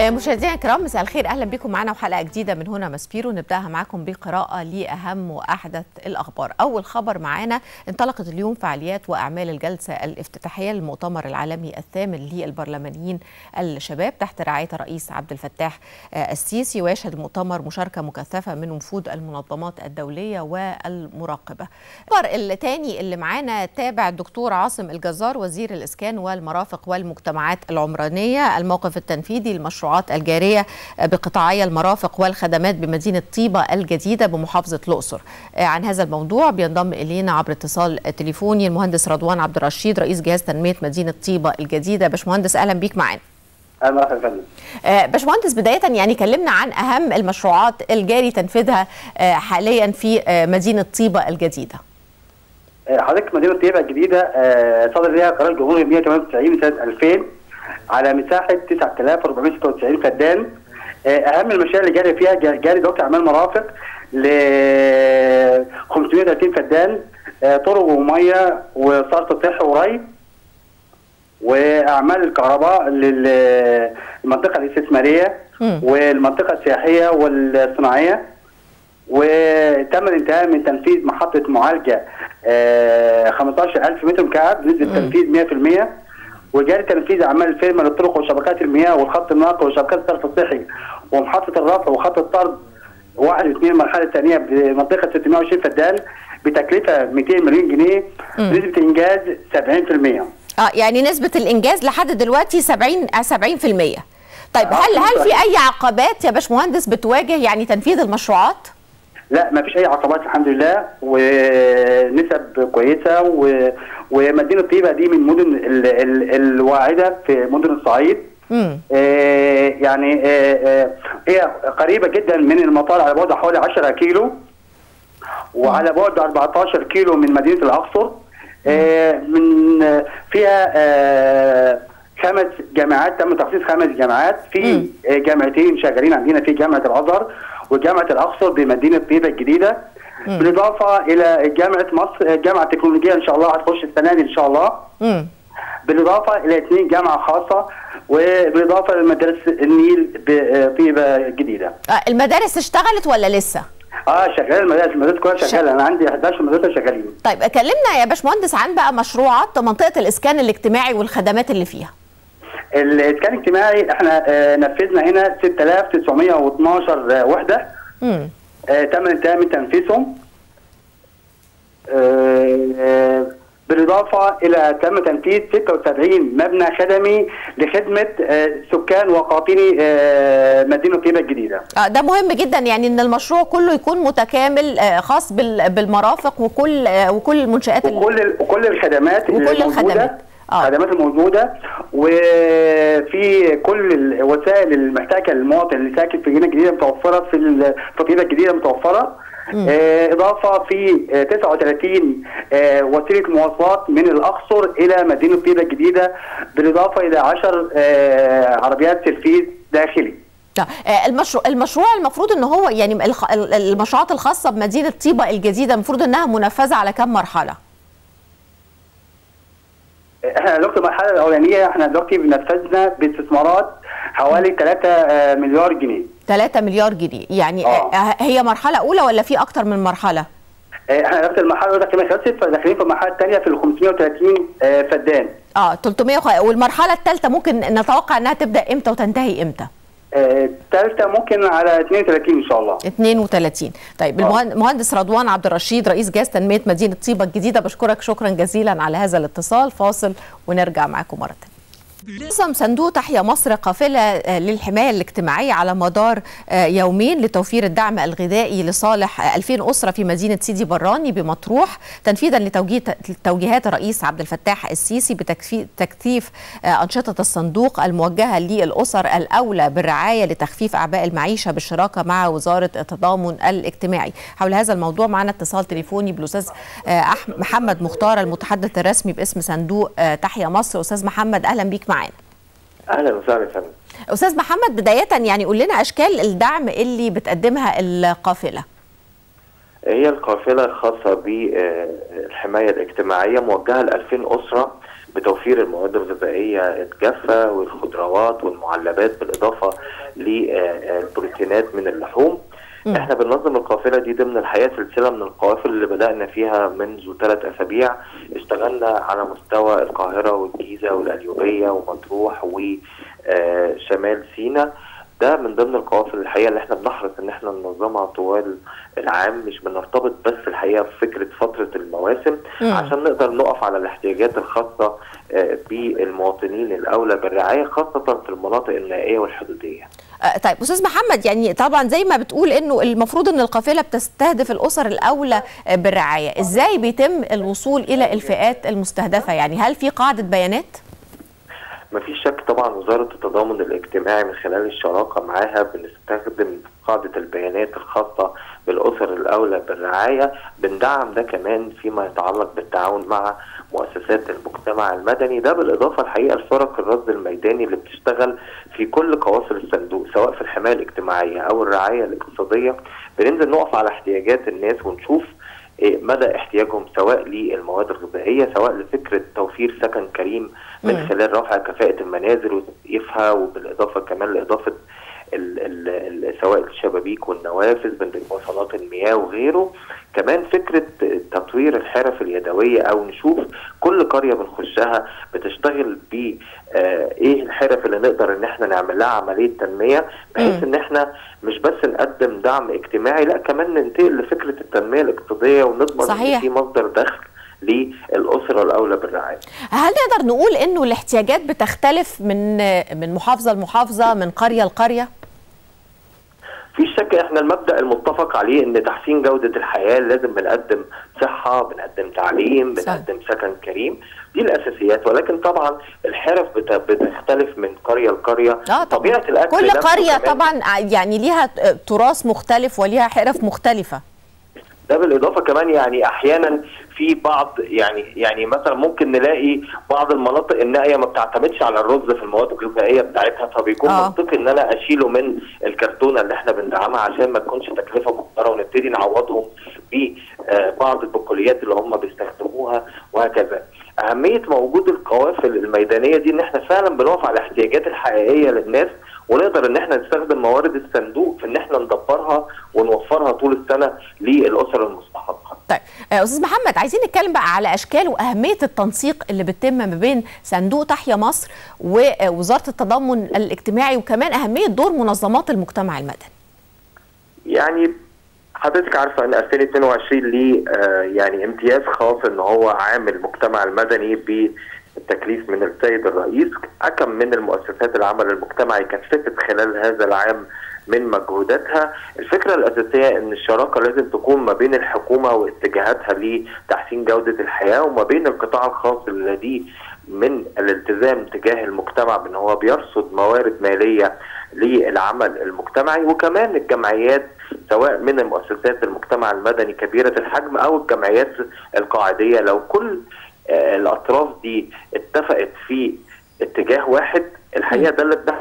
مشاهدينا الكرام مساء الخير اهلا بكم معنا وحلقه جديده من هنا مسبيرو نبداها معكم بقراءه لاهم واحدث الاخبار. اول خبر معانا انطلقت اليوم فعاليات واعمال الجلسه الافتتاحيه للمؤتمر العالمي الثامن للبرلمانيين الشباب تحت رعايه الرئيس عبد الفتاح السيسي ويشهد المؤتمر مشاركه مكثفه من وفود المنظمات الدوليه والمراقبه. الخبر الثاني اللي معانا تابع الدكتور عاصم الجزار وزير الاسكان والمرافق والمجتمعات العمرانيه الموقف التنفيذي للمشروعات الجاريه بقطاعي المرافق والخدمات بمدينه طيبه الجديده بمحافظه الاقصر. عن هذا الموضوع بينضم الينا عبر اتصال تليفوني المهندس رضوان عبد الرشيد رئيس جهاز تنميه مدينه طيبه الجديده باشمهندس اهلا بيك معانا. اهلا وسهلا فندم. باشمهندس بدايه يعني كلمنا عن اهم المشروعات الجاري تنفيذها حاليا في مدينه طيبه الجديده. حضرتك مدينه طيبه الجديده صدر لها قرار جمهوري 198 سنه 2000 على مساحه 9496 فدان اهم المشاريع اللي جاري فيها جاري دلوقتي اعمال مرافق ل 530 فدان طرق وميه وصرف صحي وري واعمال الكهرباء للمنطقه الاستثماريه والمنطقه السياحيه والصناعيه وتم الانتهاء من تنفيذ محطه معالجه 15000 متر مكعب بنسبه تنفيذ 100% وجاري تنفيذ اعمال الفيرما للطرق وشبكات المياه والخط الناقل وشبكات الصرف الصحي ومحطه الرفع وخط الطرد واحد واثنين المرحله الثانيه بمنطقه 620 فدان بتكلفه 200 مليون جنيه بنسبه انجاز 70%. اه يعني نسبه الانجاز لحد دلوقتي 70 70% طيب هل هل في اي عقبات يا باشمهندس بتواجه يعني تنفيذ المشروعات؟ لا ما فيش اي عقبات الحمد لله ونسب كويسه و... ومدينه طيبه دي من المدن ال... ال... الواعده في مدن الصعيد آه يعني آه آه هي قريبه جدا من المطار على بعد حوالي 10 كيلو وعلى بعد 14 كيلو من مدينه الاقصر آه من آه فيها آه خمس جامعات تم تخصيص خمس جامعات في آه جامعتين شغالين عندنا في جامعه الازهر وجامعه الاقصر بمدينه طيبه الجديده بالاضافه الى جامعه مصر الجامعه التكنولوجيه ان شاء الله هتخش السنه دي ان شاء الله مم. بالاضافه الى اثنين جامعه خاصه وبالاضافه لمدارس النيل بطيبه الجديده. آه المدارس اشتغلت ولا لسه؟ اه شغال المدارس المدارس كلها شغاله انا عندي 11 مدرسه شغالين. طيب كلمنا يا باشمهندس عن بقى مشروعات منطقه الاسكان الاجتماعي والخدمات اللي فيها. الاسكان الاجتماعي احنا آه نفذنا هنا 6912 وحده امم آه تم الانتهاء من تنفيذهم آه بالاضافه الى تم تنفيذ 76 مبنى خدمي لخدمه سكان وقاطني مدينه طيبه الجديده. اه ده مهم جدا يعني ان المشروع كله يكون متكامل خاص بالمرافق وكل وكل المنشات وكل وكل الخدمات وكل الخدمات الخدمات الموجوده وفي كل الوسائل المحتاجه للمواطن اللي ساكن في المدينه الجديده متوفره في الطيبه الجديده متوفره آه اضافه في آه 39 آه وسيله مواصلات من الاقصر الى مدينه طيبه الجديده بالاضافه الى 10 عربيات سيرفيس داخلي. المشروع المشروع المفروض ان هو يعني المشروعات الخاصه بمدينه طيبه الجديده المفروض انها منفذه على كم مرحله؟ احنا دلوقتي المرحله الاولانيه احنا دلوقتي بنفذنا باستثمارات حوالي 3 مليار جنيه 3 مليار جنيه يعني آه. هي مرحله اولى ولا في اكتر من مرحله احنا دلوقتي المرحله الاولى كمان خلصت فداخلين في المرحله الثانيه في ال 530 فدان اه 300 والمرحله الثالثه ممكن نتوقع انها تبدا امتى وتنتهي امتى الثالثه آه ممكن على 32 ان شاء الله 32 طيب آه. المهندس رضوان عبد الرشيد رئيس جهاز تنميه مدينه طيبه الجديده بشكرك شكرا جزيلا على هذا الاتصال فاصل ونرجع معكم مره ثانيه نظم صندوق تحيا مصر قافلة للحماية الاجتماعية على مدار يومين لتوفير الدعم الغذائي لصالح 2000 أسرة في مدينة سيدي براني بمطروح تنفيذا لتوجيهات الرئيس عبد الفتاح السيسي بتكثيف أنشطة الصندوق الموجهة للأسر الأولى بالرعاية لتخفيف أعباء المعيشة بالشراكة مع وزارة التضامن الاجتماعي حول هذا الموضوع معنا اتصال تليفوني بالأستاذ محمد مختار المتحدث الرسمي باسم صندوق تحيا مصر أستاذ محمد أهلا بيك معنا اهلا وسهلا فندم استاذ محمد بدايه يعني قول لنا اشكال الدعم اللي بتقدمها القافله هي القافله الخاصه بالحمايه الاجتماعيه موجهه ل 2000 اسره بتوفير المواد الغذائيه الجافه والخضروات والمعلبات بالاضافه للبروتينات من اللحوم احنا بننظم القافله دي ضمن الحقيقه سلسله من القوافل اللي بدانا فيها منذ ثلاث اسابيع اشتغلنا على مستوى القاهره والجيزه والقليوبيه ومطروح وشمال سيناء ده من ضمن القوافل الحقيقه اللي احنا بنحرص ان احنا ننظمها طوال العام مش بنرتبط بس الحقيقه بفكره فتره المواسم مم. عشان نقدر نقف على الاحتياجات الخاصه آه، بالمواطنين الاولى بالرعايه خاصه في المناطق النائيه والحدوديه. آه، طيب استاذ محمد يعني طبعا زي ما بتقول انه المفروض ان القافله بتستهدف الاسر الاولى آه، بالرعايه ازاي بيتم الوصول الى الفئات المستهدفه يعني هل في قاعده بيانات ما فيش شك طبعا وزارة التضامن الاجتماعي من خلال الشراكة معاها بنستخدم قاعدة البيانات الخاصة بالأسر الأولى بالرعاية بندعم ده كمان فيما يتعلق بالتعاون مع مؤسسات المجتمع المدني ده بالإضافة الحقيقة لفرق الرصد الميداني اللي بتشتغل في كل قواصل الصندوق سواء في الحماية الاجتماعية أو الرعاية الاقتصادية بننزل نقف على احتياجات الناس ونشوف إيه مدى احتياجهم سواء للمواد الغذائيه سواء لفكره توفير سكن كريم من مم. خلال رفع كفاءه المنازل وتكييفها وبالاضافه كمان لاضافه ال ال ال سواء الشبابيك والنوافذ وصلات المياه وغيره كمان فكره تطوير الحرف اليدويه او نشوف كل قريه بنخشها بتشتغل ب آه، ايه الحرف اللي نقدر ان احنا نعمل لها عمليه تنميه بحيث مم. ان احنا مش بس نقدم دعم اجتماعي لا كمان ننتقل لفكره التنميه الاقتصاديه ونضمن صحيح. ان في مصدر دخل للاسره الاولى بالرعايه. هل نقدر نقول انه الاحتياجات بتختلف من من محافظه لمحافظه من قريه لقريه في شك احنا المبدا المتفق عليه ان تحسين جوده الحياه لازم بنقدم صحه بنقدم تعليم صح. بنقدم سكن كريم دي الاساسيات ولكن طبعا الحرف بت- بتختلف من قريه لقريه اه طبعا طبيعه الاكل كل نفسه قريه كمان طبعا يعني ليها تراث مختلف وليها حرف مختلفه ده بالاضافه كمان يعني احيانا في بعض يعني يعني مثلا ممكن نلاقي بعض المناطق النائيه ما بتعتمدش على الرز في المواد الغذائيه بتاعتها فبيكون آه. منطقي ان انا اشيله من الكرتونه اللي احنا بندعمها عشان ما تكونش تكلفه مقدره ونبتدي نعوضهم ببعض البقوليات اللي هم بيستخدموها وهكذا. اهميه موجود القوافل الميدانيه دي ان احنا فعلا بنقف على الاحتياجات الحقيقيه للناس ونقدر ان احنا نستخدم موارد الصندوق في ان احنا ندبرها ونوفرها طول السنه للاسر المستحقه. طيب آه، استاذ محمد عايزين نتكلم بقى على اشكال واهميه التنسيق اللي بتتم ما بين صندوق تحيا مصر ووزاره التضامن الاجتماعي وكمان اهميه دور منظمات المجتمع المدني يعني حضرتك عارفه ان 2022 ليه آه، يعني امتياز خاص ان هو عام المجتمع المدني بالتكليف من السيد الرئيس اكم من المؤسسات العمل المجتمعي كثفت خلال هذا العام من مجهوداتها الفكرة الأساسية أن الشراكة لازم تكون ما بين الحكومة واتجاهاتها لتحسين جودة الحياة وما بين القطاع الخاص الذي من الالتزام تجاه المجتمع بأن هو بيرصد موارد مالية للعمل المجتمعي وكمان الجمعيات سواء من المؤسسات المجتمع المدني كبيرة الحجم أو الجمعيات القاعدية لو كل آه، الأطراف دي اتفقت في اتجاه واحد الحقيقة ده اللي اتبع-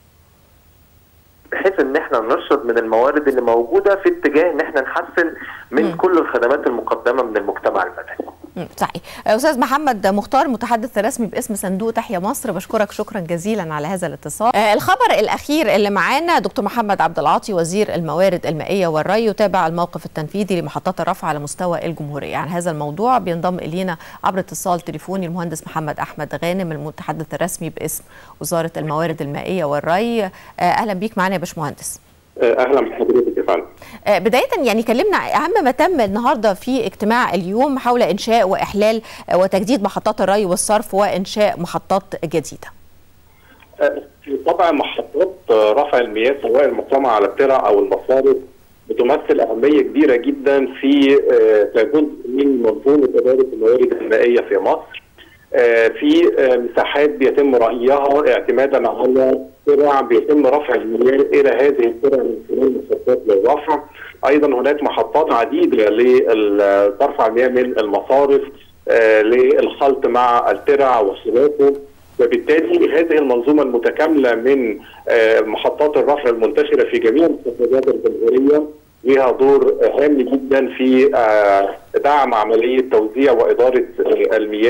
بحيث ان احنا نرشد من الموارد اللي موجوده في اتجاه ان احنا نحسن من مم. كل الخدمات المقدمه من المجتمع المدني. مم، صحيح آه، استاذ محمد مختار المتحدث الرسمي باسم صندوق تحيا مصر بشكرك شكرا جزيلا على هذا الاتصال آه، الخبر الاخير اللي معانا دكتور محمد عبد العاطي وزير الموارد المائيه والري يتابع الموقف التنفيذي لمحطات الرفع على مستوى الجمهوريه عن هذا الموضوع بينضم الينا عبر اتصال تليفوني المهندس محمد احمد غانم المتحدث الرسمي باسم وزاره الموارد المائيه والري آه، اهلا بيك معنا يا باشمهندس اهلا بحضرتك يا فندم آه، بداية يعني كلمنا اهم ما تم النهارده في اجتماع اليوم حول انشاء واحلال آه، وتجديد محطات الري والصرف وانشاء محطات جديدة. آه، طبعا محطات آه، رفع المياه سواء المقامه على الترع او المصارف بتمثل اهميه كبيره جدا في آه، كجزء من منظومه اداره الموارد المائيه في مصر. آه، في آه، مساحات بيتم رأيها اعتمادا على ترع بيتم رفع المياه الى هذه الترع من خلال محطات للرفع. ايضا هناك محطات عديده لترفع المياه من المصارف آه، للخلط مع الترع وصلاته وبالتالي هذه المنظومه المتكامله من آه، محطات الرفع المنتشره في جميع المحافظات الجمهوريه لها دور هام جدا في آه، دعم عمليه توزيع واداره آه، المياه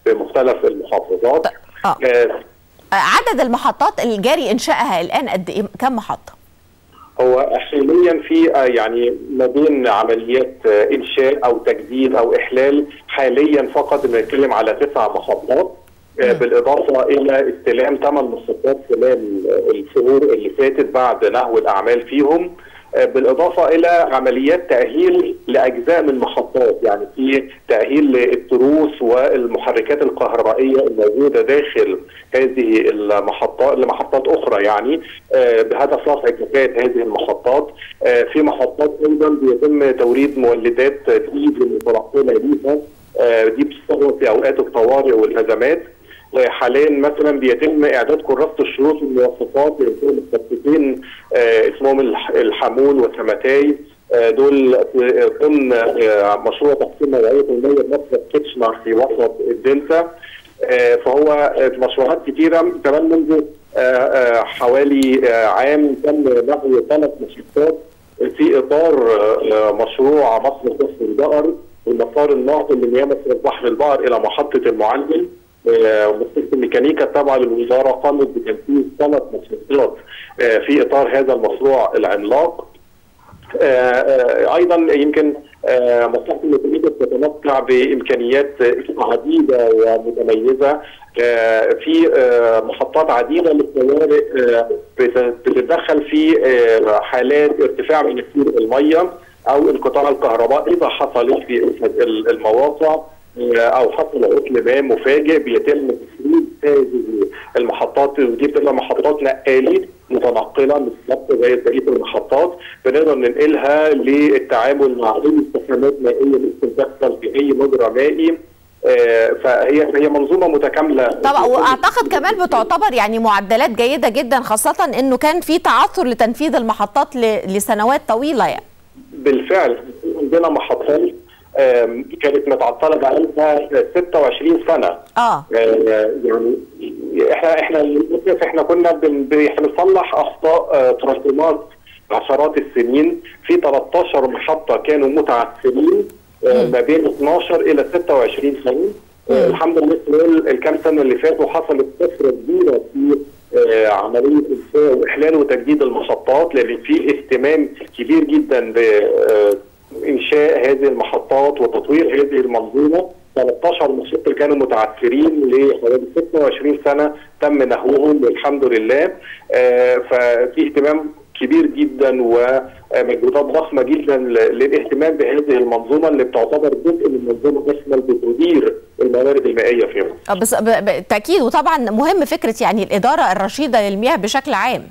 في مختلف المحافظات آه. آه. عدد المحطات الجاري انشائها الان قد ايه كم محطه هو حاليا في يعني ما بين عمليات انشاء او تجديد او احلال حاليا فقط بنتكلم على تسع محطات بالاضافه الى استلام ثمان محطات خلال الشهور اللي فاتت بعد نهو الاعمال فيهم بالاضافه الى عمليات تاهيل لاجزاء من المحطات يعني في تاهيل للتروس والمحركات الكهربائيه الموجوده داخل هذه المحطات لمحطات اخرى يعني بهدف رفع كفاءه هذه المحطات في محطات ايضا بيتم توريد مولدات ديزل متنقله ليها دي بتستخدم في اوقات الطوارئ والازمات حاليا مثلا بيتم اعداد كراسه الشروط والمواصفات لمخططين اسمهم الحمول والسمتاي دول ضمن مشروع تقسيم نوعيه الميه بمصرف كيتشنر في وسط الدلتا فهو مشروعات كثيره كمان منذ حوالي عام تم نقل ثلاث محطات في اطار مشروع مصر كفر البقر المسار الناقل من يا مصر بحر البقر الى محطه المعلم مؤسسه الميكانيكا التابعه للوزاره قامت بتنفيذ ثلاث محطات في اطار هذا المشروع العملاق ايضا يمكن مصلحه الميكانيكا تتمتع بامكانيات عديده ومتميزه في محطات عديده للطوارئ بتتدخل في حالات ارتفاع من نسير الميه او انقطاع الكهرباء اذا حصلت في المواقع او حصل عطل ما مفاجئ بيتم تسريب هذه المحطات ودي بتبقى محطات نقالي متنقله مش ثابته زي بقيه المحطات بنقدر ننقلها للتعامل مع اي استخدامات مائيه ممكن تحصل في اي مجرى مائي فهي هي منظومه متكامله طبعا واعتقد كمان بتعتبر يعني معدلات جيده جدا خاصه انه كان في تعثر لتنفيذ المحطات لسنوات طويله يعني بالفعل عندنا محطات كانت متعطله بقالها 26 سنه اه يعني احنا احنا للاسف احنا كنا بنصلح اخطاء تراكمات عشرات السنين في 13 محطه كانوا متعثرين ما بين 12 الى 26 سنه الحمد لله خلال الكام سنه اللي فاتوا حصلت طفره كبيره في عمليه انشاء واحلال وتجديد المحطات لان في اهتمام كبير جدا ب انشاء هذه المحطات وتطوير هذه المنظومه 13 محطه كانوا متعثرين لحوالي 26 سنه تم نهوهم والحمد لله آه ففي اهتمام كبير جدا ومجهودات ضخمه جدا للاهتمام بهذه المنظومه اللي بتعتبر جزء من منظومه اشمل بتدير الموارد المائيه في مصر. بس بالتاكيد وطبعا مهم فكره يعني الاداره الرشيده للمياه بشكل عام.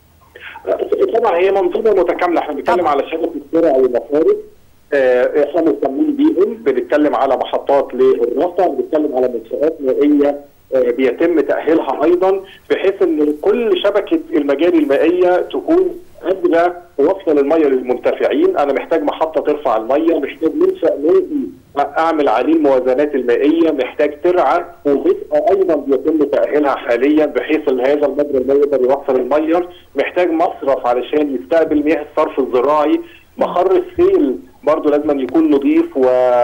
طبعا هي منظومه متكامله احنا بنتكلم على شبكه الزرع والمصارف احنا مهتمين بيهم بنتكلم على محطات للرفع بنتكلم على منشات مائيه بيتم تاهيلها ايضا بحيث ان كل شبكه المجاري المائيه تكون قادره توصل الميه للمنتفعين، انا محتاج محطه ترفع الميه، محتاج منشا مائي اعمل عليه الموازنات المائيه، محتاج ترعى وبيبقى ايضا بيتم تاهيلها حاليا بحيث ان هذا المجرى المائي يقدر يوصل الميه، محتاج مصرف علشان يستقبل مياه الصرف الزراعي، مخر السيل برضه لازم يكون نظيف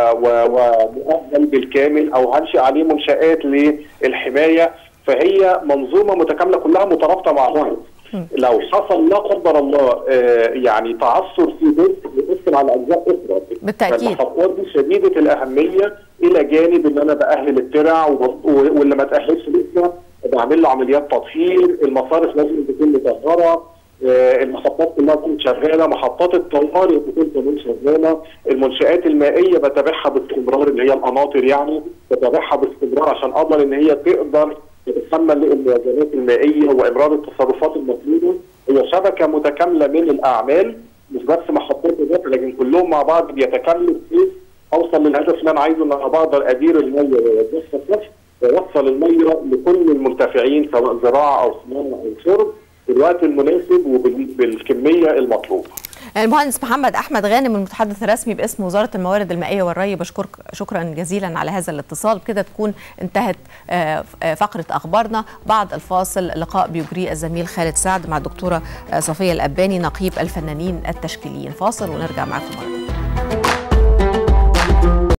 ومؤهل بالكامل او هنشئ عليه منشات للحمايه فهي منظومه متكامله كلها مترابطه مع بعض لو حصل لا قدر الله يعني تعثر في جزء يؤثر على اجزاء اخرى بالتاكيد المحطات دي شديده الاهميه الى جانب ان انا باهل الترع واللي ما تاهلش لسه بعمل له عمليات تطهير المصارف لازم تكون مطهره المحطات كلها تكون شغاله محطات الطوارئ تكون كمان شغاله المنشات المائيه بتابعها باستمرار اللي هي القناطر يعني بتابعها باستمرار عشان اضمن ان هي تقدر تتحمل للموازنات المائيه وامرار التصرفات المطلوبه هي شبكه متكامله من الاعمال مش بس محطات الرفع لكن كلهم مع بعض بيتكاملوا بحيث اوصل للهدف اللي انا عايزه ان انا بقدر ادير الميه واوظفها صح واوصل الميه لكل المنتفعين سواء زراعه او صناعه او شرب في الوقت المناسب وبالكميه المطلوبه. المهندس محمد احمد غانم المتحدث الرسمي باسم وزاره الموارد المائيه والري بشكرك شكرا جزيلا على هذا الاتصال بكده تكون انتهت فقره اخبارنا بعد الفاصل لقاء بيجريه الزميل خالد سعد مع الدكتوره صفيه الاباني نقيب الفنانين التشكيليين فاصل ونرجع معكم مره